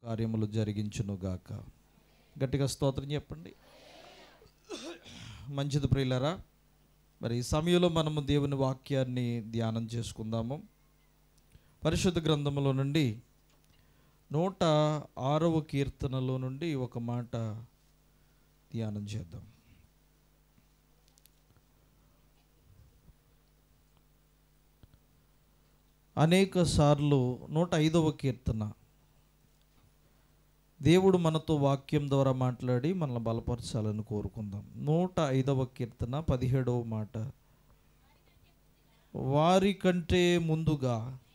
కార్యములు జరిగించునుగాక గట్టిగా స్తోత్రం చెప్పండి మంచిది ప్రియులరా మరి ఈ సమయంలో మనము దేవుని వాక్యాన్ని ధ్యానం చేసుకుందాము పరిశుద్ధ గ్రంథములో నుండి నూట ఆరవ కీర్తనలో నుండి ఒక మాట ధ్యానం చేద్దాం అనేక సార్లు నూట ఐదవ కీర్తన దేవుడు మనతో వాక్యం ద్వారా మాట్లాడి మనల్ని బలపరచాలని కోరుకుందాం నూట ఐదవ కీర్తన పదిహేడవ మాట వారి కంటే ముందుగా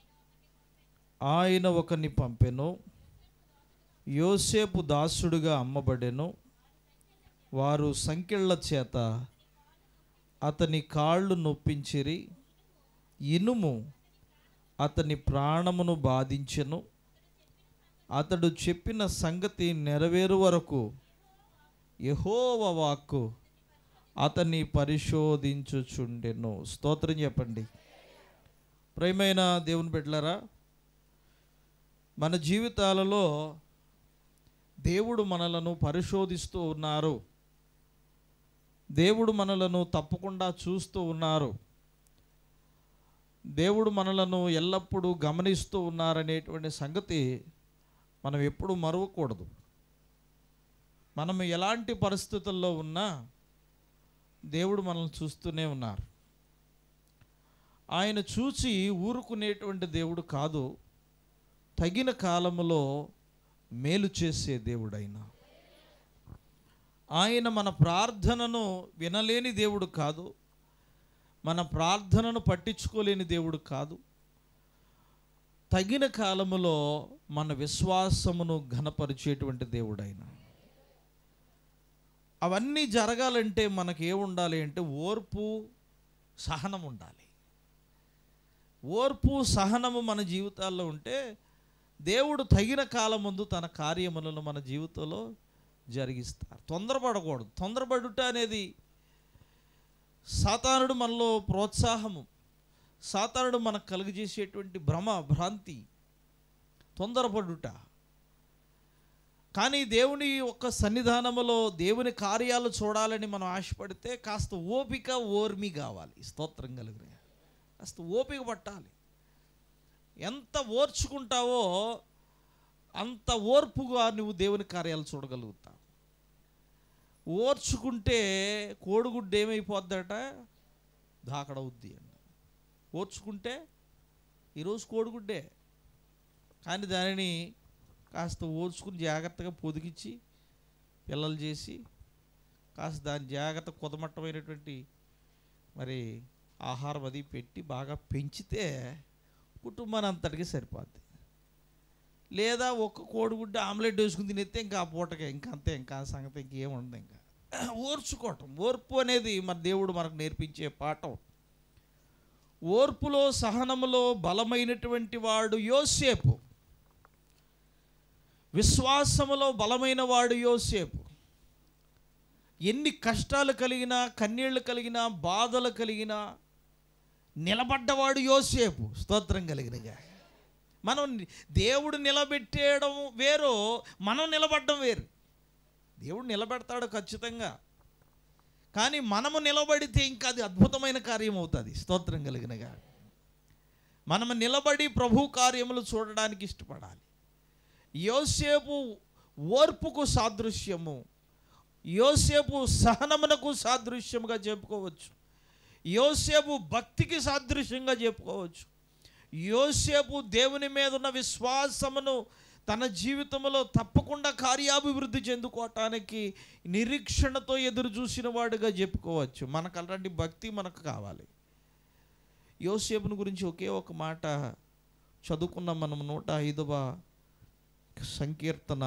ఆయన ఒకని పంపెను యోసేపు దాసుడుగా అమ్మబడెను వారు సంకెళ్ళ చేత అతని కాళ్ళు నొప్పించిరి ఇనుము అతని ప్రాణమును బాధించెను అతడు చెప్పిన సంగతి నెరవేరు వరకు యహోవ వాక్కు అతన్ని పరిశోధించుచుండెను స్తోత్రం చెప్పండి ప్రేమైన దేవుని బిడ్డలారా మన జీవితాలలో దేవుడు మనలను పరిశోధిస్తూ ఉన్నారు దేవుడు మనలను తప్పకుండా చూస్తూ ఉన్నారు దేవుడు మనలను ఎల్లప్పుడూ గమనిస్తూ ఉన్నారనేటువంటి సంగతి మనం ఎప్పుడు మరవకూడదు మనం ఎలాంటి పరిస్థితుల్లో ఉన్నా దేవుడు మనల్ని చూస్తూనే ఉన్నారు ఆయన చూసి ఊరుకునేటువంటి దేవుడు కాదు తగిన కాలములో మేలు చేసే దేవుడైన ఆయన మన ప్రార్థనను వినలేని దేవుడు కాదు మన ప్రార్థనను పట్టించుకోలేని దేవుడు కాదు తగిన కాలములో మన విశ్వాసమును ఘనపరిచేటువంటి దేవుడైన అవన్నీ జరగాలంటే మనకి ఏముండాలి అంటే ఓర్పు సహనం ఉండాలి ఓర్పు సహనము మన జీవితాల్లో ఉంటే దేవుడు తగిన కాలం ముందు తన కార్యములను మన జీవితంలో జరిగిస్తారు తొందరపడకూడదు తొందరపడుట అనేది సాతానుడు మనలో ప్రోత్సాహము సాతానుడు మనకు కలుగజేసేటువంటి భ్రమ భ్రాంతి తొందరపడుట కానీ దేవుని యొక్క సన్నిధానములో దేవుని కార్యాలు చూడాలని మనం ఆశపడితే కాస్త ఓపిక ఓర్మి కావాలి స్తోత్రం కలిగిన కాస్త ఓపిక పట్టాలి ఎంత ఓర్చుకుంటావో అంత ఓర్పుగా నువ్వు దేవుని కార్యాలు చూడగలుగుతావు ఓర్చుకుంటే కోడిగుడ్డు ఏమైపోద్దట దాకడవుద్ది అండి ఓర్చుకుంటే ఈరోజు కోడిగుడ్డే కానీ దానిని కాస్త ఓర్చుకుని జాగ్రత్తగా పొదిగించి పిల్లలు చేసి కాస్త దాని జాగ్రత్త కుదమట్టమైనటువంటి మరి ఆహారం అది పెట్టి బాగా పెంచితే కుటుంబాన్ని అంతటికి సరిపోద్ది లేదా ఒక్క కోడిగుడ్డ ఆమ్లెట్ వేసుకుని తినేస్తే ఇంకా ఆ పూటకే ఇంకా అంతే ఇంకా ఆ సంగతి ఇంకేం ఉండదు ఇంకా ఓర్చుకోవటం ఓర్పు అనేది మన దేవుడు మనకు నేర్పించే పాఠం ఓర్పులో సహనములో బలమైనటువంటి వాడు యోసేపు విశ్వాసములో బలమైన వాడు యోసేపు ఎన్ని కష్టాలు కలిగినా కన్నీళ్లు కలిగినా బాధలు కలిగినా నిలబడ్డవాడు యోసేపు స్తోత్రం కలిగినగా మనం దేవుడు నిలబెట్టేయడం వేరు మనం నిలబడడం వేరు దేవుడు నిలబెడతాడు ఖచ్చితంగా కానీ మనము నిలబడితే ఇంకా అది అద్భుతమైన కార్యం అవుతుంది స్తోత్రం కలిగినగా మనము నిలబడి ప్రభు కార్యములు చూడడానికి ఇష్టపడాలి యోసేపు ఓర్పుకు సాదృశ్యము యోసేపు సహనమునకు సాదృశ్యముగా చెప్పుకోవచ్చు యోసేపు భక్తికి సాదృశ్యంగా చెప్పుకోవచ్చు యోసేపు దేవుని మీద ఉన్న విశ్వాసమును తన జీవితంలో తప్పకుండా కార్యాభివృద్ధి చెందుకోవటానికి నిరీక్షణతో ఎదురు చూసిన వాడుగా చెప్పుకోవచ్చు మనకు అలాంటి భక్తి మనకు కావాలి యోసేపుని గురించి ఒకే ఒక మాట చదువుకున్నాం మనం నూట ఐదవ సంకీర్తన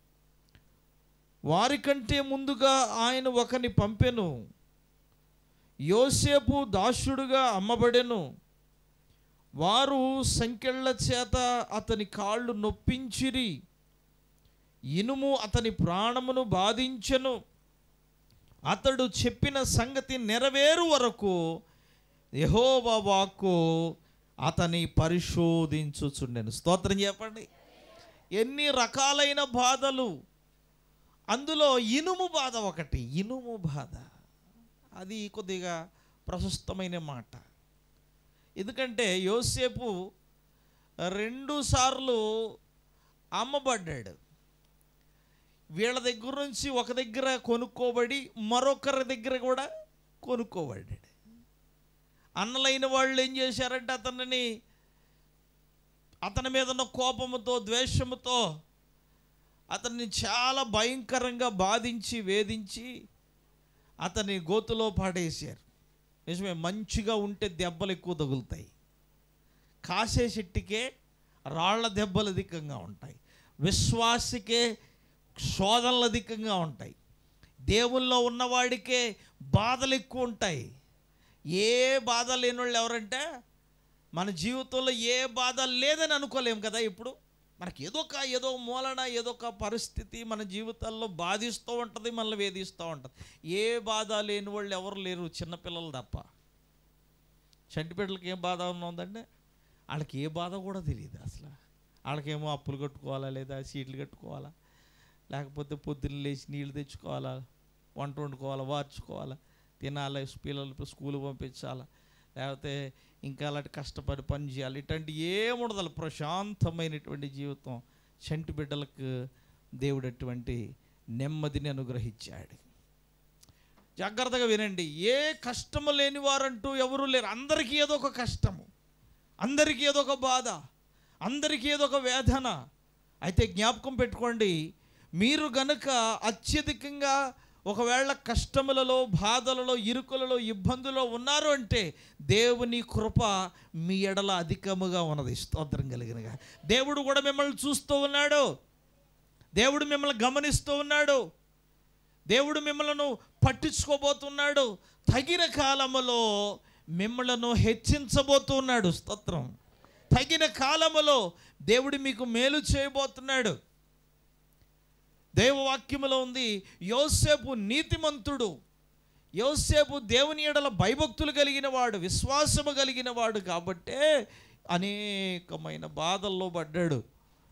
వారికంటే ముందుగా ఆయన ఒకని పంపెను యోసేపు దాసుడుగా అమ్మబడెను వారు సంకెళ్ళ చేత అతని కాళ్ళు నొప్పించిరి ఇనుము అతని ప్రాణమును బాధించెను అతడు చెప్పిన సంగతి నెరవేరు వరకు యెహోవా వాక్కు అతని పరిశోధించుచుండెను స్తోత్రం చెప్పండి ఎన్ని రకాలైన బాధలు అందులో ఇనుము బాధ ఒకటి ఇనుము బాధ అది కొద్దిగా ప్రశస్తమైన మాట ఎందుకంటే యోసేపు రెండు సార్లు అమ్మబడ్డాడు వీళ్ళ దగ్గర నుంచి ఒక దగ్గర కొనుక్కోబడి మరొకరి దగ్గర కూడా కొనుక్కోబడ్డాడు అన్నలైన వాళ్ళు ఏం చేశారంటే అతనిని అతని మీద ఉన్న కోపముతో ద్వేషముతో అతన్ని చాలా భయంకరంగా బాధించి వేధించి అతని గోతులో పాడేశారు నిజమే మంచిగా ఉంటే దెబ్బలు ఎక్కువ తగులుతాయి కాసే చెట్టుకే రాళ్ల దెబ్బలు అధికంగా ఉంటాయి విశ్వాసికే శోధనలు అధికంగా ఉంటాయి దేవుల్లో ఉన్నవాడికే బాధలు ఎక్కువ ఉంటాయి ఏ బాధ లేని వాళ్ళు ఎవరంటే మన జీవితంలో ఏ బాధ లేదని అనుకోలేం కదా ఇప్పుడు మనకి ఏదో ఒక ఏదో మూలన ఏదో ఒక పరిస్థితి మన జీవితాల్లో బాధిస్తూ ఉంటుంది మనల్ని వేధిస్తూ ఉంటుంది ఏ బాధ లేని వాళ్ళు ఎవరు లేరు చిన్నపిల్లలు తప్ప చంటి బిడ్డలకి ఏం బాధ ఉందంటే వాళ్ళకి ఏ బాధ కూడా తెలియదు అసలు వాళ్ళకేమో అప్పులు కట్టుకోవాలా లేదా సీట్లు కట్టుకోవాలా లేకపోతే పొద్దున్న లేచి నీళ్ళు తెచ్చుకోవాలా వంట వండుకోవాలా వార్చుకోవాలా తినాలి పిల్లలు స్కూల్ పంపించాలా లేకపోతే ఇంకా అలాంటి కష్టపడి పని చేయాలి ఇట్లాంటి ఏముండదు ప్రశాంతమైనటువంటి జీవితం చంటి బిడ్డలకు దేవుడు అటువంటి నెమ్మదిని అనుగ్రహించాడు జాగ్రత్తగా వినండి ఏ కష్టము లేని వారంటూ ఎవరు లేరు అందరికీ ఏదో ఒక కష్టము అందరికీ ఏదో ఒక బాధ అందరికీ ఏదో ఒక వేదన అయితే జ్ఞాపకం పెట్టుకోండి మీరు గనుక అత్యధికంగా ఒకవేళ కష్టములలో బాధలలో ఇరుకులలో ఇబ్బందులో ఉన్నారు అంటే దేవుని కృప మీ ఎడల అధికముగా ఉన్నది స్తోత్రం కలిగినగా దేవుడు కూడా మిమ్మల్ని చూస్తూ ఉన్నాడు దేవుడు మిమ్మల్ని గమనిస్తూ ఉన్నాడు దేవుడు మిమ్మలను పట్టించుకోబోతున్నాడు తగిన కాలములో మిమ్మలను హెచ్చించబోతున్నాడు స్తోత్రం తగిన కాలములో దేవుడు మీకు మేలు చేయబోతున్నాడు దేవవాక్యములో ఉంది యోసేపు నీతిమంతుడు యోసేపు దేవుని ఎడల భయభక్తులు కలిగిన వాడు విశ్వాసము కలిగిన వాడు కాబట్టే అనేకమైన బాధల్లో పడ్డాడు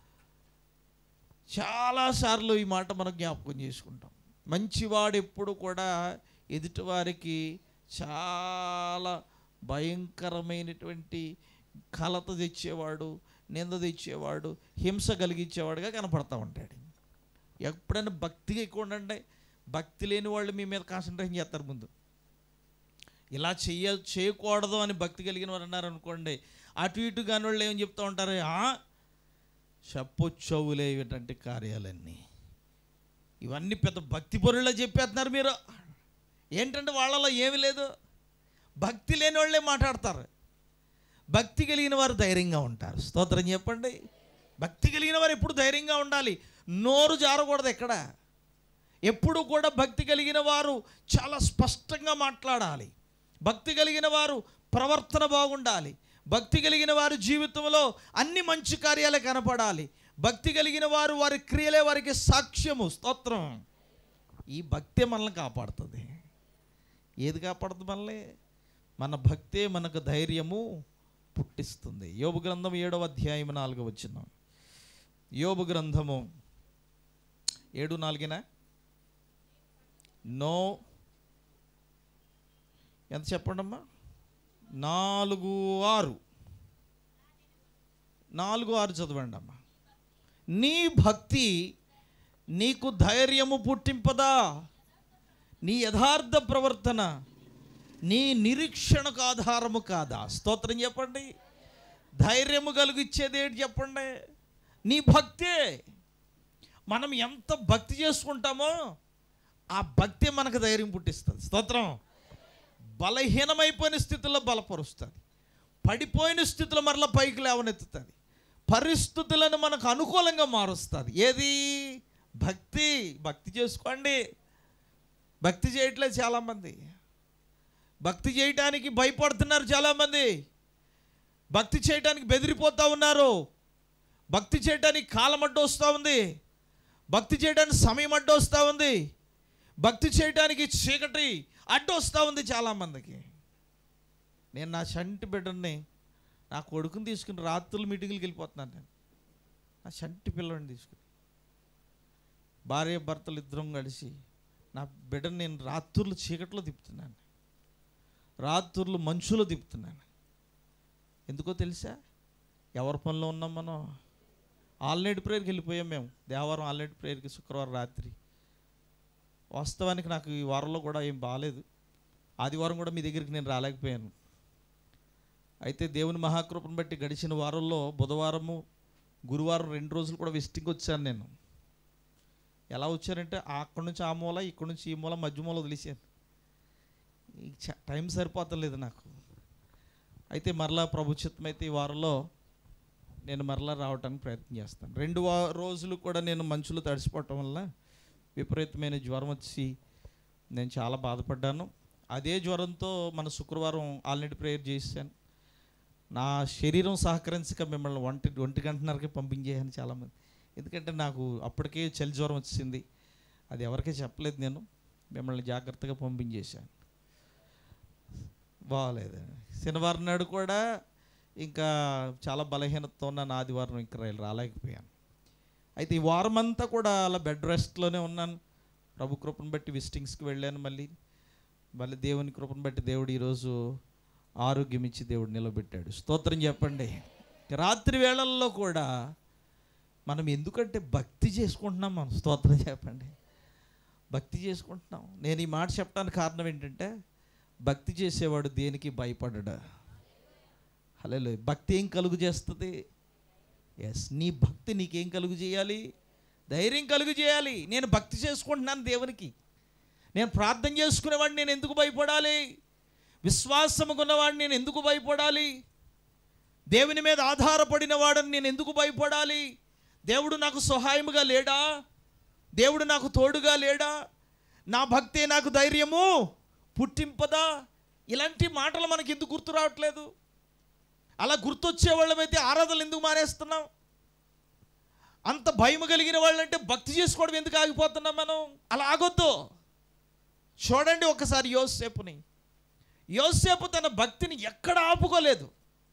చాలాసార్లు ఈ మాట మనం జ్ఞాపకం చేసుకుంటాం మంచివాడు ఎప్పుడు కూడా ఎదుటివారికి చాలా భయంకరమైనటువంటి కలత తెచ్చేవాడు నింద తెచ్చేవాడు హింస కలిగించేవాడుగా కనపడతా ఉంటాడు ఎప్పుడైనా భక్తిగా ఎక్కువ ఉండండి భక్తి లేని వాళ్ళు మీ మీద కాన్సన్ట్రేషన్ చేస్తారు ముందు ఇలా చెయ్య చేయకూడదు అని భక్తి కలిగిన వారు అన్నారు అనుకోండి అటు ఇటు కాని వాళ్ళు ఏమని చెప్తూ ఉంటారు "ఆ, చెప్పొచ్చవులే ఇటువంటి కార్యాలన్నీ ఇవన్నీ పెద్ద భక్తి పరుల్లో చెప్పేస్తున్నారు మీరు ఏంటంటే వాళ్ళలో ఏమీ లేదు భక్తి లేని వాళ్ళే మాట్లాడతారు భక్తి కలిగిన వారు ధైర్యంగా ఉంటారు స్తోత్రం చెప్పండి భక్తి కలిగిన వారు ఎప్పుడు ధైర్యంగా ఉండాలి నోరు జారకూడదు ఎక్కడ ఎప్పుడు కూడా భక్తి కలిగిన వారు చాలా స్పష్టంగా మాట్లాడాలి భక్తి కలిగిన వారు ప్రవర్తన బాగుండాలి భక్తి కలిగిన వారి జీవితంలో అన్ని మంచి కార్యాలే కనపడాలి భక్తి కలిగిన వారు వారి క్రియలే వారికి సాక్ష్యము స్తోత్రం ఈ భక్తే మనల్ని కాపాడుతుంది ఏది కాపాడుతుంది మనల్ని మన భక్తే మనకు ధైర్యము పుట్టిస్తుంది యోబు గ్రంథం ఏడవ అధ్యాయం నాలుగు వచ్చిన యోబు గ్రంథము ఏడు నాలుగిన నో ఎంత చెప్పండి అమ్మా నాలుగు ఆరు నాలుగు ఆరు చదవండి అమ్మా నీ భక్తి నీకు ధైర్యము పుట్టింపదా నీ యథార్థ ప్రవర్తన నీ నిరీక్షణకు ఆధారము కాదా స్తోత్రం చెప్పండి ధైర్యము కలిగిచ్చేది ఏంటి చెప్పండి నీ భక్తే మనం ఎంత భక్తి చేసుకుంటామో ఆ భక్తి మనకు ధైర్యం పుట్టిస్తుంది స్తోత్రం బలహీనమైపోయిన స్థితిలో బలపరుస్తుంది పడిపోయిన స్థితిలో మరలా పైకి లేవనెత్తుతుంది పరిస్థితులను మనకు అనుకూలంగా మారుస్తుంది ఏది భక్తి భక్తి చేసుకోండి భక్తి చేయట్లేదు చాలామంది భక్తి చేయటానికి భయపడుతున్నారు చాలామంది భక్తి చేయటానికి బెదిరిపోతూ ఉన్నారు భక్తి చేయడానికి కాలం అడ్డు వస్తూ ఉంది భక్తి చేయడానికి సమయం అడ్డు వస్తూ ఉంది భక్తి చేయడానికి చీకటి అడ్డు వస్తూ ఉంది చాలామందికి నేను నా చంటి బిడ్డని నా కొడుకుని తీసుకుని రాత్రులు మీటింగ్కి వెళ్ళిపోతున్నాను నేను ఆ చంటి పిల్లని తీసుకుని భార్య భర్తలు ఇద్దరం కలిసి నా బిడ్డను నేను రాత్రులు చీకట్లో తిప్పుతున్నాను రాత్రులు మంచులో తిప్పుతున్నాను ఎందుకో తెలుసా ఎవరి పనిలో ఉన్నాం మనం ఆల్నైట్ ప్రేయర్కి వెళ్ళిపోయాం మేము దేవారం ఆల్నైట్ ప్రేయర్కి శుక్రవారం రాత్రి వాస్తవానికి నాకు ఈ వారంలో కూడా ఏం బాగాలేదు ఆదివారం కూడా మీ దగ్గరికి నేను రాలేకపోయాను అయితే దేవుని మహాకృపను బట్టి గడిచిన వారంలో బుధవారము గురువారం రెండు రోజులు కూడా విజిటింగ్ వచ్చాను నేను ఎలా వచ్చానంటే అక్కడి నుంచి ఆ మూల ఇక్కడి నుంచి ఈ మూల మధ్య మూల వదిలేసాను ఈ చ- టైం సరిపోతలేదు నాకు అయితే మరలా ప్రభుత్వం అయితే ఈ వారంలో నేను మరలా రావడానికి ప్రయత్నం చేస్తాను రెండు వా రోజులు కూడా నేను మంచులో తడిసిపోవటం వల్ల విపరీతమైన జ్వరం వచ్చి నేను చాలా బాధపడ్డాను అదే జ్వరంతో మన శుక్రవారం ఆల్రెడీ ప్రేయర్ చేశాను నా శరీరం సహకరించక మిమ్మల్ని ఒంటి ఒంటి గంటన్నరకే పంపించేయాను చాలామంది ఎందుకంటే నాకు అప్పటికే చలి జ్వరం వచ్చింది అది ఎవరికీ చెప్పలేదు నేను మిమ్మల్ని జాగ్రత్తగా పంపించేశాను బాగాలేదు శనివారం నాడు కూడా ఇంకా చాలా బలహీనతతో ఉన్నాను ఆదివారం ఇంకా రైలు రాలేకపోయాను అయితే ఈ వారం అంతా కూడా అలా బెడ్ రెస్ట్లోనే ఉన్నాను ప్రభు కృపను బట్టి విజిటింగ్స్కి వెళ్ళాను మళ్ళీ మళ్ళీ దేవుని కృపను బట్టి దేవుడు ఈరోజు ఆరోగ్యం ఇచ్చి దేవుడు నిలబెట్టాడు స్తోత్రం చెప్పండి రాత్రి వేళల్లో కూడా మనం ఎందుకంటే భక్తి చేసుకుంటున్నాం మనం స్తోత్రం చెప్పండి భక్తి చేసుకుంటున్నాం నేను ఈ మాట చెప్పడానికి కారణం ఏంటంటే భక్తి చేసేవాడు దేనికి భయపడడా హలో భక్తి ఏం కలుగు చేస్తుంది ఎస్ నీ భక్తి నీకేం కలుగు చేయాలి ధైర్యం కలుగు చేయాలి నేను భక్తి చేసుకుంటున్నాను దేవునికి నేను ప్రార్థన చేసుకునేవాడిని నేను ఎందుకు భయపడాలి విశ్వాసము ఉన్నవాడిని నేను ఎందుకు భయపడాలి దేవుని మీద ఆధారపడిన వాడని నేను ఎందుకు భయపడాలి దేవుడు నాకు సహాయముగా లేడా దేవుడు నాకు తోడుగా లేడా నా భక్తే నాకు ధైర్యము పుట్టింపదా ఇలాంటి మాటలు మనకి ఎందుకు గుర్తు రావట్లేదు అలా గుర్తొచ్చే వాళ్ళమైతే ఆరాధనలు ఎందుకు మానేస్తున్నాం అంత భయం కలిగిన వాళ్ళంటే భక్తి చేసుకోవడం ఎందుకు ఆగిపోతున్నాం మనం అలా ఆగొద్దు చూడండి ఒకసారి యోసేపుని యోసేపు తన భక్తిని ఎక్కడ ఆపుకోలేదు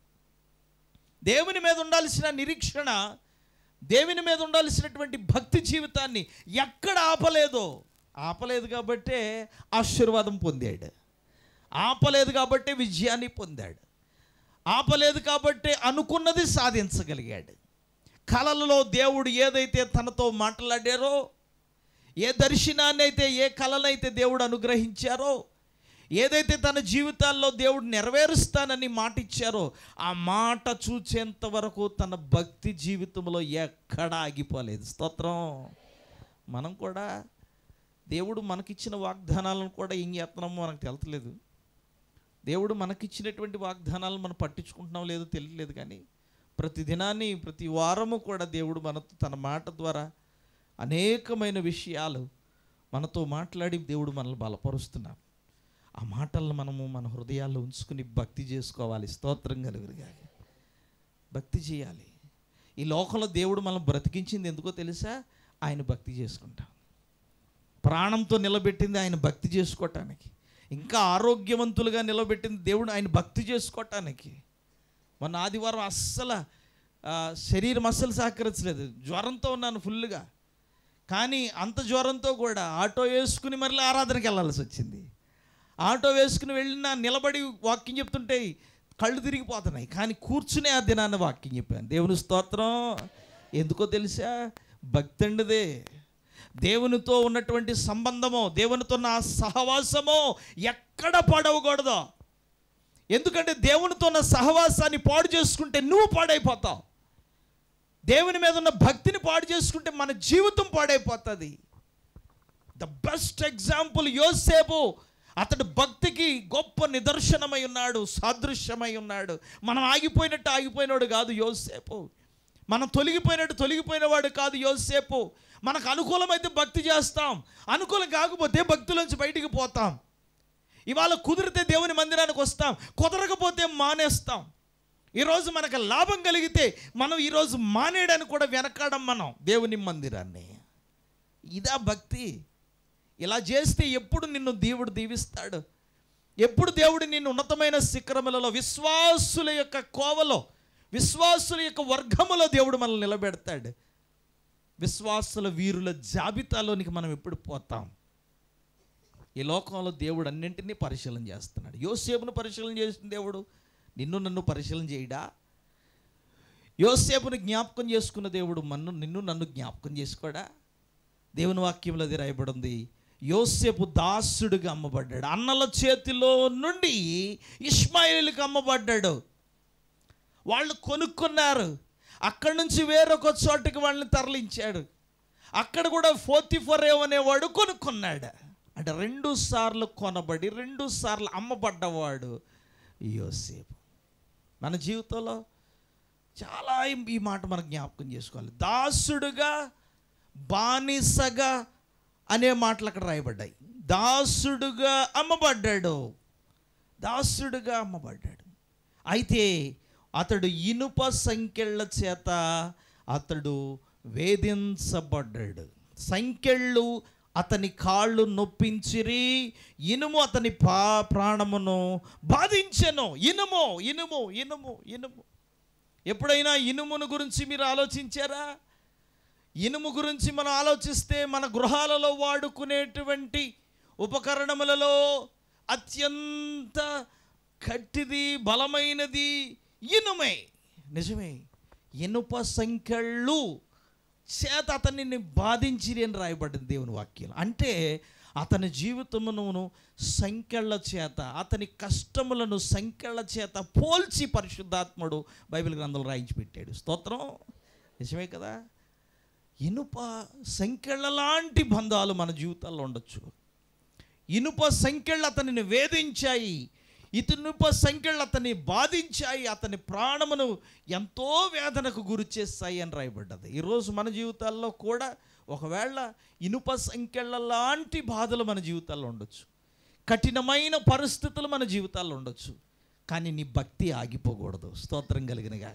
దేవుని మీద ఉండాల్సిన నిరీక్షణ దేవుని మీద ఉండాల్సినటువంటి భక్తి జీవితాన్ని ఎక్కడ ఆపలేదో ఆపలేదు కాబట్టే ఆశీర్వాదం పొందాడు ఆపలేదు కాబట్టే విజయాన్ని పొందాడు ఆపలేదు కాబట్టే అనుకున్నది సాధించగలిగాడు కళలలో దేవుడు ఏదైతే తనతో మాట్లాడారో ఏ దర్శనాన్ని అయితే ఏ కళనైతే దేవుడు అనుగ్రహించారో ఏదైతే తన జీవితాల్లో దేవుడు నెరవేరుస్తానని మాట ఇచ్చారో ఆ మాట చూచేంత వరకు తన భక్తి జీవితంలో ఎక్కడ ఆగిపోలేదు స్తోత్రం మనం కూడా దేవుడు మనకిచ్చిన వాగ్దానాలను కూడా ఏం చేస్తున్నామో మనకు తెలతలేదు దేవుడు మనకిచ్చినటువంటి వాగ్దానాలను మనం పట్టించుకుంటున్నాం లేదో తెలియలేదు కానీ ప్రతి దినాన్ని ప్రతి వారము కూడా దేవుడు మనతో తన మాట ద్వారా అనేకమైన విషయాలు మనతో మాట్లాడి దేవుడు మనల్ని బలపరుస్తున్నారు ఆ మాటలను మనము మన హృదయాల్లో ఉంచుకుని భక్తి చేసుకోవాలి స్తోత్రం కలుగురుగా భక్తి చేయాలి ఈ లోకంలో దేవుడు మనం బ్రతికించింది ఎందుకో తెలుసా ఆయన భక్తి చేసుకుంటాం ప్రాణంతో నిలబెట్టింది ఆయన భక్తి చేసుకోవటానికి ఇంకా ఆరోగ్యవంతులుగా నిలబెట్టింది దేవుడు ఆయన భక్తి చేసుకోవటానికి మొన్న ఆదివారం అస్సలు ఆ, శరీరం అస్సలు సహకరించలేదు జ్వరంతో ఉన్నాను ఫుల్గా కానీ అంత జ్వరంతో కూడా ఆటో వేసుకుని మరలా ఆరాధనకి వెళ్ళాల్సి వచ్చింది ఆటో వేసుకుని వెళ్ళిన నిలబడి వాక్యం చెప్తుంటే కళ్ళు తిరిగిపోతున్నాయి కానీ కూర్చునే ఆ దినాన్ని వాక్యం చెప్పాను దేవుని స్తోత్రం ఎందుకో తెలుసా భక్తి అండిదే దేవునితో ఉన్నటువంటి సంబంధమో దేవునితో నా సహవాసమో ఎక్కడ పడవకూడదు ఎందుకంటే దేవునితో ఉన్న సహవాసాన్ని పాడు చేసుకుంటే నువ్వు పాడైపోతావు దేవుని మీద ఉన్న భక్తిని పాడు చేసుకుంటే మన జీవితం పాడైపోతుంది ద బెస్ట్ ఎగ్జాంపుల్ యోసేపు అతడు భక్తికి గొప్ప నిదర్శనమై ఉన్నాడు సాదృశ్యమై ఉన్నాడు మనం ఆగిపోయినట్టు ఆగిపోయినాడు కాదు యోసేపు మనం తొలగిపోయినట్టు తొలగిపోయినవాడు కాదు యోసేపు మనకు అనుకూలమైతే భక్తి చేస్తాం అనుకూలం కాకపోతే భక్తులోంచి బయటికి పోతాం ఇవాళ కుదిరితే దేవుని మందిరానికి వస్తాం కుదరకపోతే మానేస్తాం ఈరోజు మనకు లాభం కలిగితే మనం ఈరోజు మానేయడానికి కూడా వెనకాడం మనం దేవుని మందిరాన్ని ఇదా భక్తి ఇలా చేస్తే ఎప్పుడు నిన్ను దేవుడు దీవిస్తాడు ఎప్పుడు దేవుడు నిన్ను ఉన్నతమైన శిఖరములలో విశ్వాసుల యొక్క కోవలో విశ్వాసుల యొక్క వర్గములో దేవుడు మనల్ని నిలబెడతాడు విశ్వాసుల వీరుల జాబితాలోనికి మనం ఎప్పుడు పోతాం ఈ లోకంలో దేవుడు అన్నింటినీ పరిశీలన చేస్తున్నాడు యోసేపును పరిశీలన చేసిన దేవుడు నిన్ను నన్ను పరిశీలన చేయడా యోసేపును జ్ఞాపకం చేసుకున్న దేవుడు మన్ను నిన్ను నన్ను జ్ఞాపకం చేసుకోడా దేవుని వాక్యంలో అది రాయబడింది యోసేపు దాసుడుగా అమ్మబడ్డాడు అన్నల చేతిలో నుండి ఇస్మాయిల్కి అమ్మబడ్డాడు వాళ్ళు కొనుక్కున్నారు అక్కడి నుంచి వేరొక చోటుకి వాళ్ళని తరలించాడు అక్కడ కూడా ఫోర్తి ఫోర్ అనేవాడు కొనుక్కున్నాడు అంటే రెండు సార్లు కొనబడి రెండు సార్లు అమ్మబడ్డవాడు యోసేపు మన జీవితంలో చాలా ఈ- ఈ మాట మనం జ్ఞాపకం చేసుకోవాలి దాసుడుగా బానిసగా అనే మాటలు అక్కడ రాయబడ్డాయి దాసుడుగా అమ్మబడ్డాడు దాసుడుగా అమ్మబడ్డాడు అయితే అతడు ఇనుప సంఖ్యల చేత అతడు వేధించబడ్డాడు సంఖ్యళ్ళు అతని కాళ్ళు నొప్పించిరి ఇనుము అతని పా ప్రాణమును బాధించెను ఇనుము ఇనుము ఇనుము ఇనుము ఎప్పుడైనా ఇనుమును గురించి మీరు ఆలోచించారా ఇనుము గురించి మనం ఆలోచిస్తే మన గృహాలలో వాడుకునేటువంటి ఉపకరణములలో అత్యంత గట్టిది బలమైనది ఇనుమే నిజమే ఇనుప సంఖ్యళ్ళు చేత అతన్ని బాధించిరి అని రాయబడింది దేవుని వాక్యం అంటే అతని జీవితమును సంఖ్యల చేత అతని కష్టములను సంఖ్యల చేత పోల్చి పరిశుద్ధాత్ముడు బైబిల్ గ్రంథంలో రాయించి పెట్టాడు స్తోత్రం నిజమే కదా ఇనుప సంఖ్యల లాంటి బంధాలు మన జీవితాల్లో ఉండొచ్చు ఇనుప సంఖ్యలు అతనిని వేధించాయి ఇనుప సంఖ్యలు అతన్ని బాధించాయి అతని ప్రాణమును ఎంతో వేదనకు గురి చేస్తాయి అని రాయబడ్డది ఈరోజు మన జీవితాల్లో కూడా ఒకవేళ ఇనుప సంఖ్యల లాంటి బాధలు మన జీవితాల్లో ఉండొచ్చు కఠినమైన పరిస్థితులు మన జీవితాల్లో ఉండొచ్చు కానీ నీ భక్తి ఆగిపోకూడదు స్తోత్రం కలిగినగా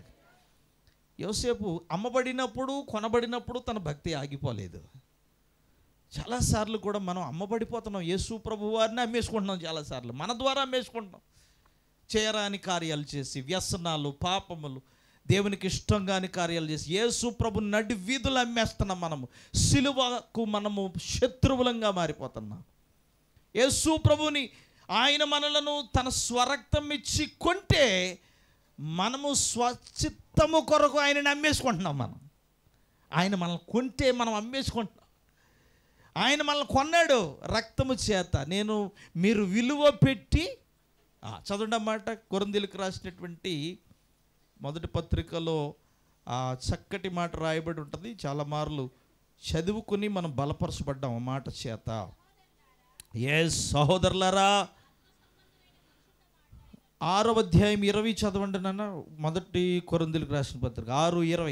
యోసేపు అమ్మబడినప్పుడు కొనబడినప్పుడు తన భక్తి ఆగిపోలేదు చాలాసార్లు కూడా మనం అమ్మబడిపోతున్నాం యేసు ప్రభు వారిని అమ్మేసుకుంటున్నాం చాలాసార్లు మన ద్వారా అమ్మేసుకుంటున్నాం చేయరాని కార్యాలు చేసి వ్యసనాలు పాపములు దేవునికి ఇష్టం కాని కార్యాలు చేసి యేసు ప్రభు నడి వీధులు అమ్మేస్తున్నాం మనము సిలువకు మనము శత్రువులంగా మారిపోతున్నాం యేసు ప్రభుని ఆయన మనలను తన స్వరక్తం ఇచ్చి కొంటే మనము స్వచిత్తము కొరకు ఆయనని అమ్మేసుకుంటున్నాం మనం ఆయన మనల్ని కొంటే మనం అమ్మేసుకుంటున్నాం ఆయన మనల్ని కొన్నాడు రక్తము చేత నేను మీరు విలువ పెట్టి ఆ, చదవండి అన్నమాట కొరందీలకు రాసినటువంటి మొదటి పత్రికలో ఆ చక్కటి మాట రాయబడి ఉంటుంది చాలా మార్లు చదువుకుని మనం బలపరచబడ్డాం ఆ మాట చేత ఏ సహోదరులారా ఆరో అధ్యాయం ఇరవై చదవండి నాన్న మొదటి కొరందీలకు రాసిన పత్రిక ఆరు ఇరవై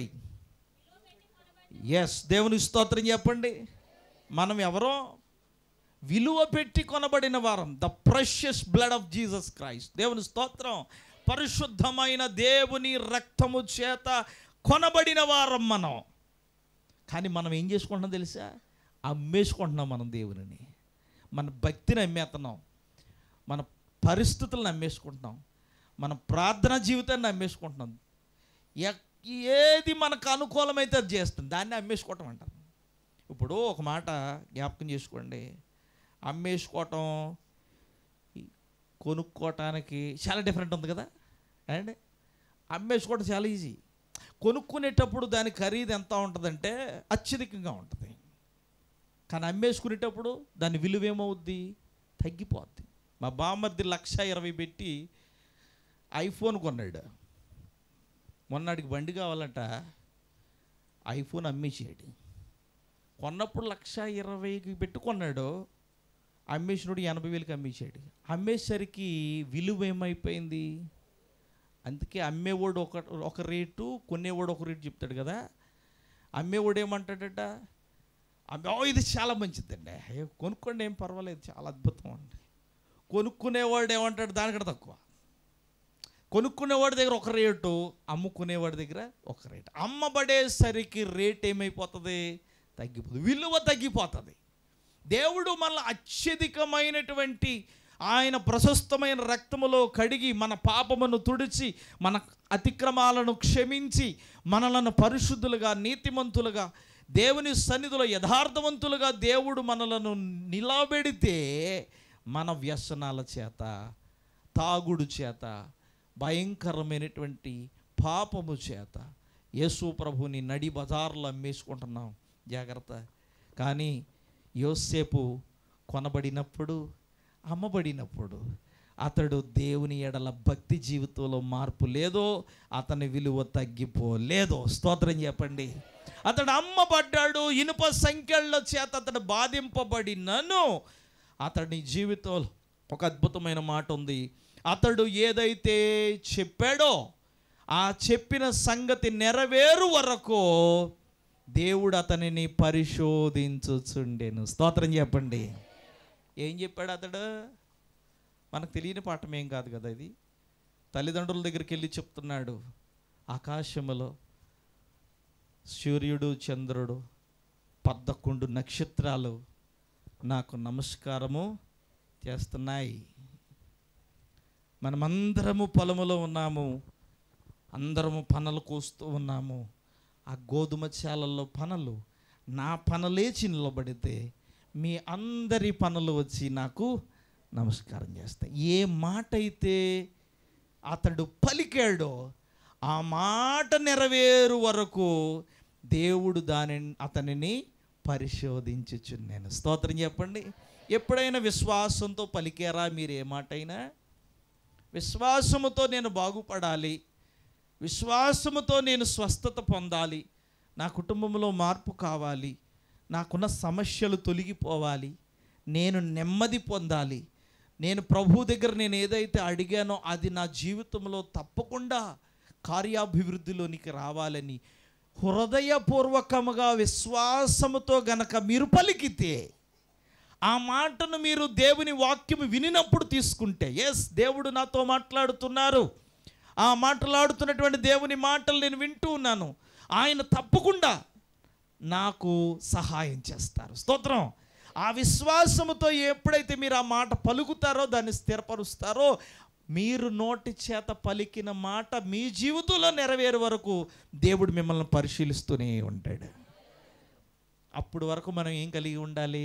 ఎస్ దేవుని స్తోత్రం చెప్పండి మనం ఎవరో విలువ పెట్టి కొనబడిన వారం the precious blood of Jesus Christ దేవుని స్తోత్రం పరిశుద్ధమైన దేవుని రక్తము చేత కొనబడిన వారం మనం కానీ మనం ఏం చేసుకుంటున్నాం తెలుసా అమ్మేసుకుంటున్నాం మనం దేవునిని మన భక్తిని అమ్మేస్తున్నాం మన పరిస్థితులను అమ్మేసుకుంటున్నాం మన ప్రార్థన జీవితాన్ని అమ్మేసుకుంటున్నాం ఎక్- ఏది మనకు అనుకూలమైతే అది చేస్తుంది దాన్ని అమ్మేసుకోవటం అంటారు ఇప్పుడు ఒక మాట జ్ఞాపకం చేసుకోండి అమ్మేసుకోవటం ఈ కొనుక్కోవటానికి చాలా డిఫరెంట్ ఉంది కదా అండి అమ్మేసుకోవడం చాలా ఈజీ కొనుక్కునేటప్పుడు దాని ఖరీదు ఎంత ఉంటుందంటే అత్యధికంగా ఉంటుంది కానీ అమ్మేసుకునేటప్పుడు దాని విలువ ఏమవుద్ది తగ్గిపోద్ది మా బామ్మర్ది లక్ష ఇరవై పెట్టి ఐఫోన్ కొన్నాడు మొన్నటికి బండి కావాలంట ఐఫోన్ అమ్మేసాడు కొన్నప్పుడు లక్ష ఇరవైకి పెట్టుకున్నాడు అమ్మేసినోడు ఎనభై వేలకి అమ్మేశాడు అమ్మేసరికి విలువ ఏమైపోయింది అందుకే అమ్మేవాడు ఒక ఒక రేటు కొనేవాడు ఒక రేటు చెప్తాడు కదా అమ్మేవాడు ఏమంటాడట అమ్మే "ఓ, ఇది చాలా మంచిదండి ఏ, కొనుక్కోండి ఏం పర్వాలేదు చాలా అద్భుతం అండి కొనుక్కునేవాడు ఏమంటాడు దానికంటే తక్కువ కొనుక్కునేవాడి దగ్గర ఒక రేటు అమ్ముకునేవాడి దగ్గర ఒక రేటు అమ్మబడేసరికి రేట్ ఏమైపోతుంది తగ్గిపోతుంది విలువ తగ్గిపోతుంది దేవుడు మనల్ని అత్యధికమైనటువంటి ఆయన ప్రశస్తమైన రక్తములో కడిగి మన పాపమును తుడిచి మన అతిక్రమాలను క్షమించి మనలను పరిశుద్ధులుగా నీతిమంతులుగా దేవుని సన్నిధిలో యథార్థవంతులుగా దేవుడు మనలను నిలబెడితే మన వ్యసనాల చేత తాగుడు చేత భయంకరమైనటువంటి పాపము చేత యేసు ప్రభుని నడి బజార్లో అమ్మేసుకుంటున్నాం జాగ్రత్త కానీ యోసేపు కొనబడినప్పుడు అమ్మబడినప్పుడు అతడు దేవుని ఎడల భక్తి జీవితంలో మార్పు లేదో అతని విలువ తగ్గిపోలేదో స్తోత్రం చెప్పండి అతడు అమ్మబడ్డాడు ఇనుప సంఖ్యల చేత అతడు బాధింపబడినను అతడి జీవితంలో ఒక అద్భుతమైన మాట ఉంది అతడు ఏదైతే చెప్పాడో ఆ చెప్పిన సంగతి నెరవేరు వరకు దేవుడు అతనిని పరిశోధించుచుండెను స్తోత్రం చెప్పండి ఏం చెప్పాడు అతడు మనకు తెలియని పాఠం ఏం కాదు కదా ఇది తల్లిదండ్రుల దగ్గరికి వెళ్ళి చెప్తున్నాడు ఆకాశములో సూర్యుడు చంద్రుడు పద్దకొండు నక్షత్రాలు నాకు నమస్కారము చేస్తున్నాయి మనమందరము పొలములో ఉన్నాము అందరము పనులు కోస్తూ ఉన్నాము ఆ గోధుమ చాలల్లో పనులు నా పనులేచి నిలబడితే మీ అందరి పనులు వచ్చి నాకు నమస్కారం చేస్తాయి ఏ మాట అయితే అతడు పలికాడో ఆ మాట నెరవేరు వరకు దేవుడు దాని అతనిని పరిశోధించుచున్నాను స్తోత్రం చెప్పండి ఎప్పుడైనా విశ్వాసంతో పలికారా మీరు ఏ మాట అయినా విశ్వాసముతో నేను బాగుపడాలి విశ్వాసముతో నేను స్వస్థత పొందాలి నా కుటుంబంలో మార్పు కావాలి నాకున్న సమస్యలు తొలగిపోవాలి నేను నెమ్మది పొందాలి నేను ప్రభు దగ్గర నేను ఏదైతే అడిగానో అది నా జీవితంలో తప్పకుండా కార్యాభివృద్ధిలోనికి రావాలని హృదయపూర్వకముగా విశ్వాసముతో గనక మీరు పలికితే ఆ మాటను మీరు దేవుని వాక్యం వినినప్పుడు తీసుకుంటే ఎస్ దేవుడు నాతో మాట్లాడుతున్నారు ఆ మాట్లాడుతున్నటువంటి దేవుని మాటలు నేను వింటూ ఉన్నాను ఆయన తప్పకుండా నాకు సహాయం చేస్తారు స్తోత్రం ఆ విశ్వాసముతో ఎప్పుడైతే మీరు ఆ మాట పలుకుతారో దాన్ని స్థిరపరుస్తారో మీరు నోటి చేత పలికిన మాట మీ జీవితంలో నెరవేరు వరకు దేవుడు మిమ్మల్ని పరిశీలిస్తూనే ఉంటాడు అప్పుడు వరకు మనం ఏం కలిగి ఉండాలి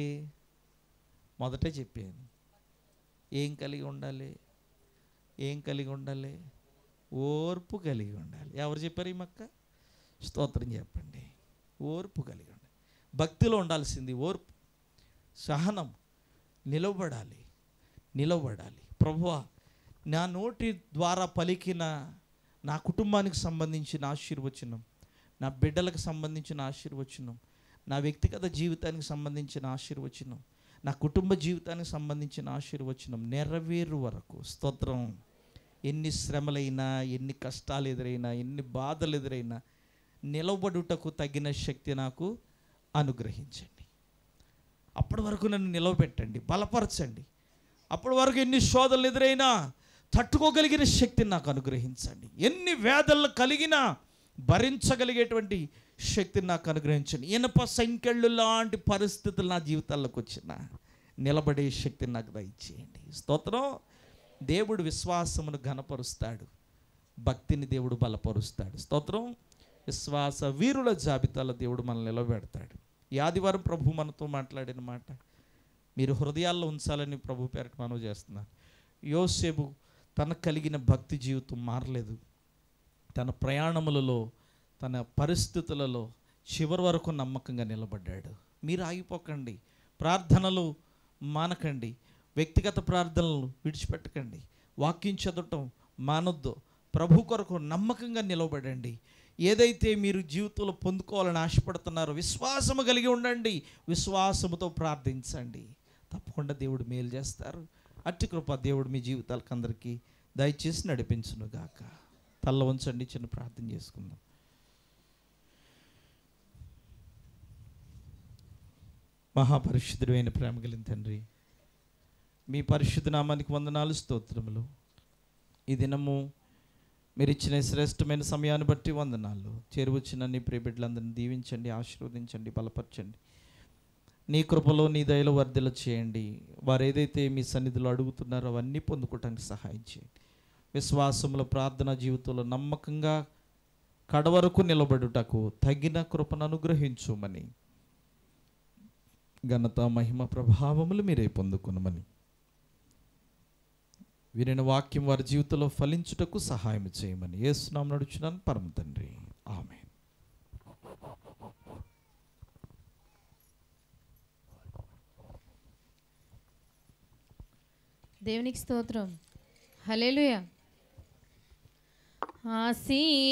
మొదటే చెప్పాను ఏం కలిగి ఉండాలి ఏం కలిగి ఉండాలి ఓర్పు కలిగి ఉండాలి ఎవరు చెప్పారు ఈ మక్క స్తోత్రం చెప్పండి ఓర్పు కలిగి ఉండాలి భక్తిలో ఉండాల్సింది ఓర్పు సహనం నిలబడాలి నిలబడాలి ప్రభువా నా నోటి ద్వారా పలికిన నా కుటుంబానికి సంబంధించిన ఆశీర్వచనం నా బిడ్డలకు సంబంధించిన ఆశీర్వచనం నా వ్యక్తిగత జీవితానికి సంబంధించిన ఆశీర్వచనం నా కుటుంబ జీవితానికి సంబంధించిన ఆశీర్వచనం నెరవేరు వరకు స్తోత్రం ఎన్ని శ్రమలైనా ఎన్ని కష్టాలు ఎదురైనా ఎన్ని బాధలు ఎదురైనా నిలబడుటకు తగిన శక్తి నాకు అనుగ్రహించండి అప్పటి వరకు నన్ను నిలవబెట్టండి బలపరచండి అప్పటి వరకు ఎన్ని శోధనలు ఎదురైనా తట్టుకోగలిగిన శక్తిని నాకు అనుగ్రహించండి ఎన్ని వేదనలు కలిగినా భరించగలిగేటువంటి శక్తిని నాకు అనుగ్రహించండి ఇనప సంఖ్యలు లాంటి పరిస్థితులు నా జీవితాల్లోకి వచ్చిన నిలబడే శక్తిని నాకు దయచేయండి స్తోత్రం దేవుడు విశ్వాసమును ఘనపరుస్తాడు భక్తిని దేవుడు బలపరుస్తాడు స్తోత్రం విశ్వాస వీరుల జాబితాలో దేవుడు మనల్ని నిలబెడతాడు ఈ ఆదివారం ప్రభు మనతో మాట్లాడిన మాట మీరు హృదయాల్లో ఉంచాలని ప్రభు పేరట మనవి చేస్తున్నాను యోసేపు తనకు కలిగిన భక్తి జీవితం మారలేదు తన ప్రయాణములలో తన పరిస్థితులలో చివరి వరకు నమ్మకంగా నిలబడ్డాడు మీరు ఆగిపోకండి ప్రార్థనలు మానకండి వ్యక్తిగత ప్రార్థనలు విడిచిపెట్టకండి వాక్యం చదవటం మానొద్దు ప్రభు కొరకు నమ్మకంగా నిలబడండి ఏదైతే మీరు జీవితంలో పొందుకోవాలని ఆశపడుతున్నారో విశ్వాసము కలిగి ఉండండి విశ్వాసముతో ప్రార్థించండి తప్పకుండా దేవుడు మేలు చేస్తారు అట్టి కృప దేవుడు మీ జీవితాలకు అందరికీ దయచేసి నడిపించును గాక తల్ల ఉంచండి చిన్న ప్రార్థన చేసుకుందాం మహాపరిశుద్ధుడు అయిన ప్రేమ కలిగిన తండ్రి మీ పరిశుద్ధ నామానికి వందనాలు స్తోత్రములు ఈ దినము మీరు ఇచ్చిన శ్రేష్టమైన సమయాన్ని బట్టి వందనాలు చేరువచ్చిన నీ ప్రియబిడ్డలందరినీ దీవించండి ఆశీర్వదించండి బలపరచండి నీ కృపలో నీ దయలో వర్ధల చేయండి వారు ఏదైతే మీ సన్నిధిలో అడుగుతున్నారో అవన్నీ పొందుకోవటానికి సహాయం చేయండి విశ్వాసంలో ప్రార్థన జీవితంలో నమ్మకంగా కడవరకు నిలబడుటకు తగిన కృపను అనుగ్రహించుమని ఘనత మహిమ ప్రభావములు మీరే పొందుకునమని వినిన వాక్యం వారి జీవితంలో ఫలించుటకు సహాయం చేయమని ఏసునాం నడుచున్నాను పరమ తండ్రి ఆమె దేవునికి స్తోత్రం హల్లెలూయా ఆసీ